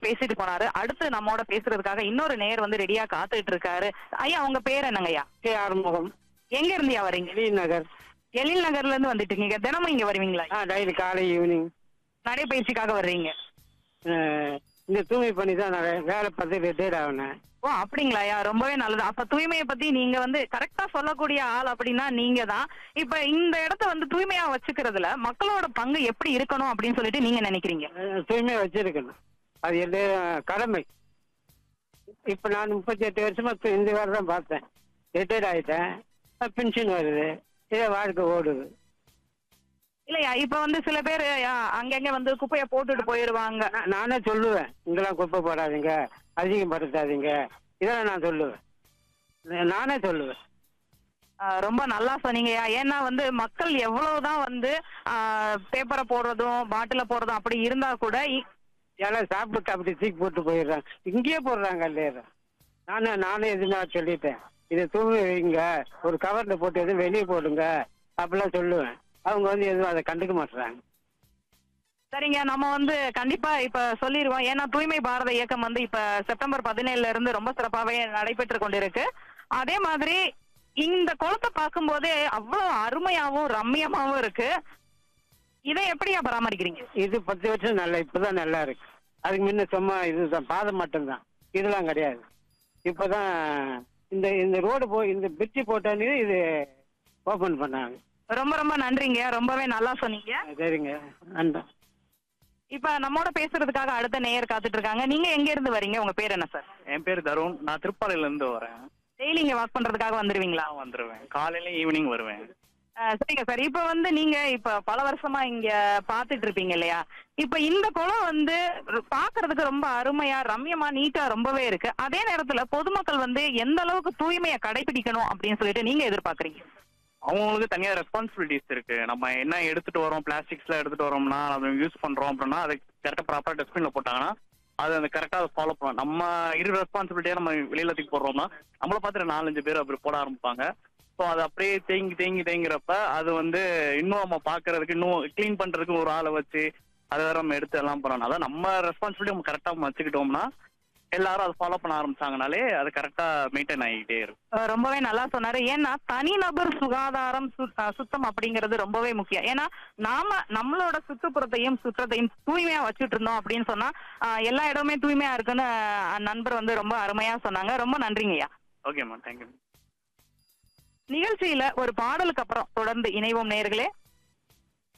பேசிட்டு போனாரு அடுத்து நம்மோட பேசுறதுக்காக இன்னொரு நேர் வந்து ரெடியா காத்துட்டு இருக்காரு ஐயா உங்க பேர் என்னங்கய்யா கே ஆறுமுகம் எங்க இருந்தியா வரீங்க எலி நகர் எழில் நகர்ல இருந்து வந்துட்டு இருக்கீங்க தினமும் இங்க வருவீங்களா ஆ டெய்லி காலை ஈவினிங் நடைபயிற்சிக்காக வர்றீங்க இந்த தூய்மை பண்ணி தான் நான் வே- வேலை பார்த்து ரிட்டையர்ட் ஆகினேன் ஓ அப்படிங்களாயா ரொம்பவே நல்லது அப்ப தூய்மையை பத்தி நீங்க வந்து கரெக்டா சொல்லக்கூடிய ஆள் அப்படின்னா நீங்க தான் இப்ப இந்த இடத்த வந்து தூய்மையா வச்சுக்கிறதுல மக்களோட பங்கு எப்படி இருக்கணும் அப்படின்னு சொல்லிட்டு நீங்க நினைக்கிறீங்க அஹ், தூய்மையா வச்சிருக்கணும் அது எந்த கடமை இப்போ நான் முப்பத்தி எட்டு வருஷமா இப்ப இந்த வேலை தான் பார்த்தேன் ரிட்டையர்ட் ஆகிட்டேன் பென்ஷன் வருது இதே வாழ்க்கை ஓடுது இல்லையா இப்ப வந்து சில பேர் அங்கங்க வந்து குப்பைய போட்டுட்டு போயிருவாங்க நா- நானே சொல்லுவேன் இங்கெல்லாம் குப்பை போடாதீங்க அதிகப்படுத்தாதீங்க இதெல்லாம் நான் சொல்லுவேன் நா- நானே சொல்லுவேன் ஆஹ் ரொம்ப நல்லா சொன்னீங்கய்யா ஏன்னா வந்து மக்கள் எவ்வளவுதான் வந்து பேப்பரை போடுறதும் பாட்டில போடுறதும் அப்படி இருந்தா கூட இ- ஏன்னா சாப்பிட்டு அப்படி தூக்கி போட்டு போயிடுறாங்க இங்கேயே போடுறாங்க இல்லையா நானே நானே எதுனா சொல்லிட்டேன் இதை தூங்கி வைங்க ஒரு கவர்ல போட்டு எதுவும் வெளியே போடுங்க அப்படிலாம் சொல்லுவேன் அவங்க வந்து எதுவும் அதை கண்டுக்க மாட்டுறாங்க சரிங்க நம்ம வந்து கண்டிப்பா இப்ப சொல்லிடுவோம் ஏன்னா தூய்மை பாரத இயக்கம் வந்து இப்ப செப்டம்பர் பதினேழுல இருந்து ரொம்ப சிறப்பாவே நடைபெற்று கொண்டிருக்கு அதே மாதிரி இந்த குளத்தை பார்க்கும்போதே அவ்வளவு அருமையாவும் ரம்மியமாவும் இருக்கு இதை எப்படியா பராமரிக்கிறீங்க இது பத்து வருஷம் நல்லா இப்பதான் நல்லா இருக்கு அதுக்கு முன்ன சும்மா இதுதான் பாதம் மட்டும்தான் இதெல்லாம் கிடையாது இப்பதான் இந்த இந்த ரோடு போய் இந்த பிரிட்ஜ் போட்டானே இது ஓபன் பண்ணாங்க ரொம்ப ரொம்ப நன்றிங்க ரொம்பவே நல்லா சொன்னீங்க சரிங்க நன்றி இப்ப நம்மோட பேசுறதுக்காக அடுத்த நேயர் காத்துட்டு இருக்காங்க நீங்க எங்க இருந்து வரீங்க உங்க பேர் என்ன சார் என் பேர் தருண் நான் திருப்பாலையில இருந்து வரேன் டெய்லி இங்க வாக் பண்றதுக்காக வந்துருவீங்களா நான் வந்துருவேன் காலையில ஈவினிங் வருவேன் அஹ் சரிங்க சார் இப்ப வந்து நீங்க இப்ப பல வருஷமா இங்க பாத்துட்டு இருப்பீங்க இல்லையா இப்ப இந்த குளம் வந்து ர- பாக்குறதுக்கு ரொம்ப அருமையா ரம்யமா நீட்டா ரொம்பவே இருக்கு அதே நேரத்துல பொதுமக்கள் வந்து எந்த அளவுக்கு தூய்மையை கடைபிடிக்கணும் அப்படின்னு சொல்லிட்டு நீங்க எதிர்பார்க்கறீங்க அவங்களுக்கு தனியா ரெஸ்பான்சிபிலிட்டிஸ் இருக்கு நம்ம என்ன எடுத்துட்டு வரோம் பிளாஸ்டிக்ஸ்ல எடுத்துட்டு வரோம்னா அதை யூஸ் பண்றோம் அப்படின்னா அதை கரெக்டா ப்ராப்பரா டஸ்ட்பின்ல போட்டாங்கன்னா அது அந்த கரெக்டா அதை ஃபாலோ பண்ணணும் நம்ம இரு ரெஸ்பான்சிபிலிட்டியா நம்ம வெளியில தூக்கி போடுறோம்னா நம்மள பார்த்துட்டு நாலஞ்சு பேர் அப்படி போட ஆரம்பிப்பாங்க ஸோ அது அப்படியே தேங்கி தேங்கி தேங்கிறப்ப அது வந்து இன்னும் நம்ம பாக்குறதுக்கு இன்னும் க்ளீன் பண்றதுக்கு ஒரு ஆளை வச்சு அதை வேற நம்ம எடுத்து எல்லாம் பண்ணணும் அதான் நம்ம ரெஸ்பான்சிபிலிட்டி நம்ம கரெக்டா வச்சுக்கிட்டோம்னா எல்லாரும் அதை ஃபாலோ பண்ண ஆரம்பிச்சாங்கனாலே அது கரெக்டா மெயின்டைன் ஆகிட்டே இருக்கும் அஹ் ரொம்பவே நல்லா சொன்னாரு ஏன்னா தனிநபர் சுகாதாரம் சு- அஹ் சுத்தம் அப்படிங்கிறது ரொம்பவே முக்கியம் ஏன்னா நாம நம்மளோட சுற்றுப்புறத்தையும் சுற்றத்தையும் தூய்மையா வச்சுட்டு இருந்தோம் அப்படின்னு சொன்னா அஹ் எல்லா இடமுமே தூய்மையா இருக்குன்னு அஹ் நண்பர் வந்து ரொம்ப அருமையா சொன்னாங்க ரொம்ப நன்றிங்கய்யா ஓகேம்மா தேங்க்யூ நிகழ்ச்சியில ஒரு பாடலுக்கு அப்புறம் தொடர்ந்து இணைவோம் நேர்களே